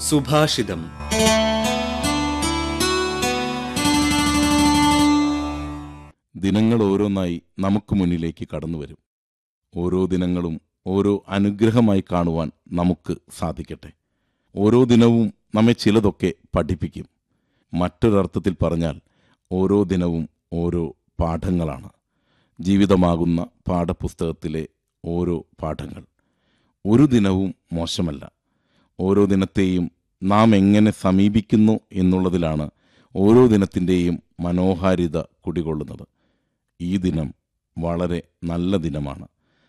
സുഭാഷിതം ദിനങ്ങൾ ഓരോന്നായി നമുക്ക് മുന്നിലേക്ക് കടന്നു വരും ഓരോ ദിനങ്ങളും ഓരോ അനുഗ്രഹമായി കാണുവാൻ നമുക്ക് സാധിക്കട്ടെ ഓരോ ദിനവും നമ്മെ ചിലതൊക്കെ പഠിപ്പിക്കും മറ്റൊരർത്ഥത്തിൽ പറഞ്ഞാൽ ഓരോ ദിനവും ഓരോ പാഠങ്ങളാണ് ജീവിതമാകുന്ന പാഠപുസ്തകത്തിലെ ഓരോ പാഠങ്ങൾ ഒരു ദിനവും മോശമല്ല ഓരോ ദിനത്തെയും നാം എങ്ങനെ സമീപിക്കുന്നു എന്നുള്ളതിലാണ് ഓരോ ദിനത്തിൻ്റെയും മനോഹാരിത കുടികൊള്ളുന്നത് ഈ ദിനം വളരെ നല്ല ദിനമാണ്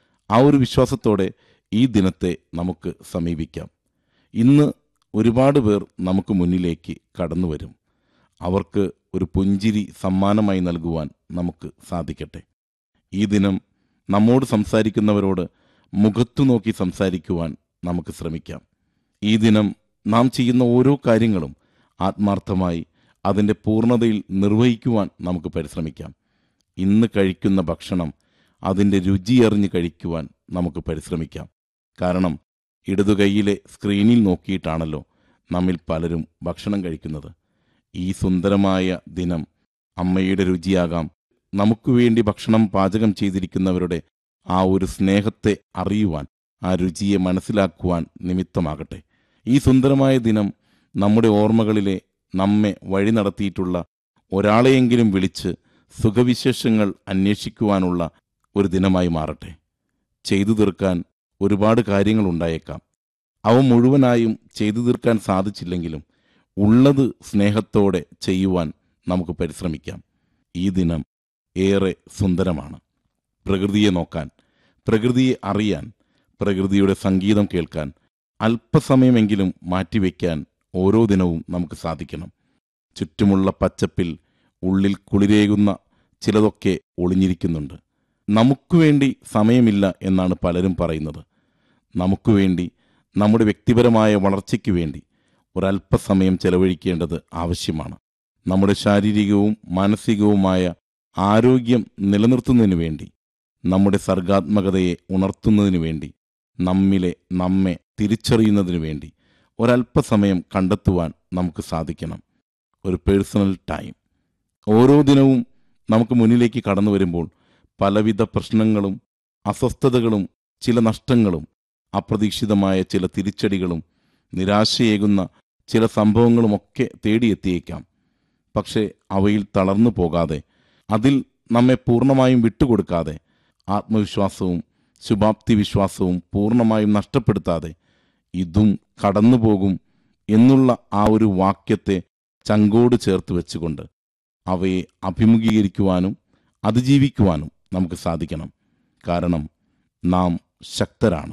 ആ ഒരു വിശ്വാസത്തോടെ ഈ ദിനത്തെ നമുക്ക് സമീപിക്കാം ഇന്ന് ഒരുപാട് പേർ നമുക്ക് മുന്നിലേക്ക് കടന്നു വരും അവർക്ക് ഒരു പുഞ്ചിരി സമ്മാനമായി നൽകുവാൻ നമുക്ക് സാധിക്കട്ടെ ഈ ദിനം നമ്മോട് സംസാരിക്കുന്നവരോട് മുഖത്തു നോക്കി സംസാരിക്കുവാൻ നമുക്ക് ശ്രമിക്കാം ഈ ദിനം നാം ചെയ്യുന്ന ഓരോ കാര്യങ്ങളും ആത്മാർത്ഥമായി അതിൻ്റെ പൂർണ്ണതയിൽ നിർവഹിക്കുവാൻ നമുക്ക് പരിശ്രമിക്കാം ഇന്ന് കഴിക്കുന്ന ഭക്ഷണം അതിൻ്റെ രുചിയറിഞ്ഞ് കഴിക്കുവാൻ നമുക്ക് പരിശ്രമിക്കാം കാരണം ഇടതുകൈയിലെ സ്ക്രീനിൽ നോക്കിയിട്ടാണല്ലോ നമ്മിൽ പലരും ഭക്ഷണം കഴിക്കുന്നത് ഈ സുന്ദരമായ ദിനം അമ്മയുടെ രുചിയാകാം നമുക്ക് വേണ്ടി ഭക്ഷണം പാചകം ചെയ്തിരിക്കുന്നവരുടെ ആ ഒരു സ്നേഹത്തെ അറിയുവാൻ ആ രുചിയെ മനസ്സിലാക്കുവാൻ നിമിത്തമാകട്ടെ ഈ സുന്ദരമായ ദിനം നമ്മുടെ ഓർമ്മകളിലെ നമ്മെ വഴി നടത്തിയിട്ടുള്ള ഒരാളെയെങ്കിലും വിളിച്ച് സുഖവിശേഷങ്ങൾ അന്വേഷിക്കുവാനുള്ള ഒരു ദിനമായി മാറട്ടെ ചെയ്തു തീർക്കാൻ ഒരുപാട് കാര്യങ്ങൾ ഉണ്ടായേക്കാം അവ മുഴുവനായും ചെയ്തു തീർക്കാൻ സാധിച്ചില്ലെങ്കിലും ഉള്ളത് സ്നേഹത്തോടെ ചെയ്യുവാൻ നമുക്ക് പരിശ്രമിക്കാം ഈ ദിനം ഏറെ സുന്ദരമാണ് പ്രകൃതിയെ നോക്കാൻ പ്രകൃതിയെ അറിയാൻ പ്രകൃതിയുടെ സംഗീതം കേൾക്കാൻ അല്പസമയമെങ്കിലും മാറ്റിവെക്കാൻ ഓരോ ദിനവും നമുക്ക് സാധിക്കണം ചുറ്റുമുള്ള പച്ചപ്പിൽ ഉള്ളിൽ കുളിരേകുന്ന ചിലതൊക്കെ ഒളിഞ്ഞിരിക്കുന്നുണ്ട് നമുക്ക് വേണ്ടി സമയമില്ല എന്നാണ് പലരും പറയുന്നത് നമുക്ക് വേണ്ടി നമ്മുടെ വ്യക്തിപരമായ വളർച്ചയ്ക്ക് വേണ്ടി ഒരല്പസമയം ചെലവഴിക്കേണ്ടത് ആവശ്യമാണ് നമ്മുടെ ശാരീരികവും മാനസികവുമായ ആരോഗ്യം നിലനിർത്തുന്നതിനു വേണ്ടി നമ്മുടെ സർഗാത്മകതയെ ഉണർത്തുന്നതിനു വേണ്ടി നമ്മിലെ നമ്മെ തിരിച്ചറിയുന്നതിനു വേണ്ടി ഒരല്പസമയം കണ്ടെത്തുവാൻ നമുക്ക് സാധിക്കണം ഒരു പേഴ്സണൽ ടൈം ഓരോ ദിനവും നമുക്ക് മുന്നിലേക്ക് കടന്നു വരുമ്പോൾ പലവിധ പ്രശ്നങ്ങളും അസ്വസ്ഥതകളും ചില നഷ്ടങ്ങളും അപ്രതീക്ഷിതമായ ചില തിരിച്ചടികളും നിരാശയേകുന്ന ചില സംഭവങ്ങളുമൊക്കെ തേടിയെത്തിയേക്കാം പക്ഷേ അവയിൽ തളർന്നു പോകാതെ അതിൽ നമ്മെ പൂർണ്ണമായും വിട്ടുകൊടുക്കാതെ ആത്മവിശ്വാസവും ശുഭാപ്തി വിശ്വാസവും പൂർണ്ണമായും നഷ്ടപ്പെടുത്താതെ ഇതും കടന്നുപോകും എന്നുള്ള ആ ഒരു വാക്യത്തെ ചങ്കോട് ചേർത്ത് വെച്ചുകൊണ്ട് അവയെ അഭിമുഖീകരിക്കുവാനും അതിജീവിക്കുവാനും നമുക്ക് സാധിക്കണം കാരണം നാം ശക്തരാണ്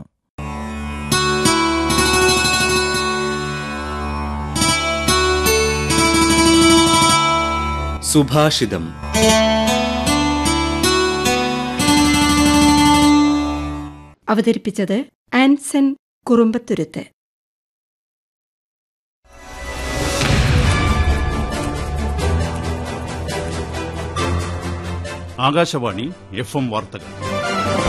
സുഭാഷിതം അവതരിപ്പിച്ചത് ആൻസൺ കുറുമ്പത്തുരുത്ത് ആകാശവാണി എഫ് എം വാർത്തകൾ